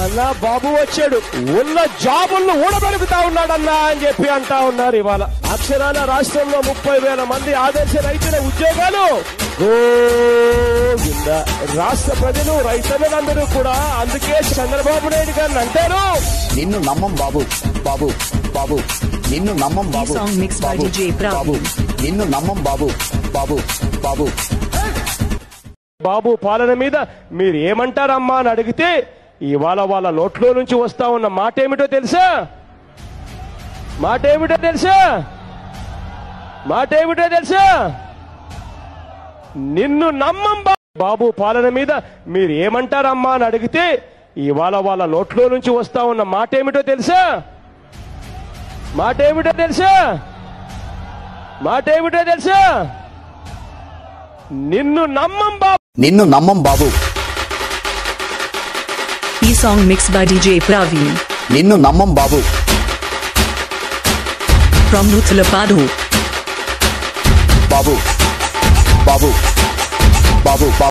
అన్నా బాబు వచ్చాడు ఉన్న జాబులను ఊడబెలుకుతా ఉన్నాడన్నా అని చెప్పి అంటా ఉన్నారు ఇవాళ అక్షరాల రాష్ట్రంలో ముప్పై వేల మంది ఆదర్శ రైతుల ఉద్యోగాలు గోవింద రాష్ట్ర ప్రజలు రైతులందరూ కూడా అందుకే చంద్రబాబు నాయుడు గారిని అంటారు నిన్ను నమ్మం బాబు బాబు బాబు నిన్ను నమ్మం బాబు ఈ song mixed by Babu, DJ Praveen. బాబు నిన్ను నమ్మం బాబు బాబు బాబు బాబు పాలన మీద మీరు ఏమంటారమ్మా అని అడిగితే ఇవాళ వాళ్ళ నోట్లో నుంచి వస్తా ఉన్న మాట ఏమిటో తెలుసా మాట ఏమిటో తెలుసా మాట ఏమిటో తెలుసా నిన్ను నమ్మం బా- బాబు పాలన మీద మీరు ఏమంటారమ్మా అని అడిగితే ఇవాళ వాళ్ళ నోట్లో నుంచి వస్తా ఉన్న మాట ఏమిటో తెలుసా మాట ఏమిటో తెలుసా మాట ఏమిటో తెలుసా నిన్ను నమ్మం బాబు నిన్ను నమ్మం బాబు ఈ song mixed by DJ Praveen నిన్ను నమ్మం బాబు from Nuthalapadu. Babu Babu Babu Babu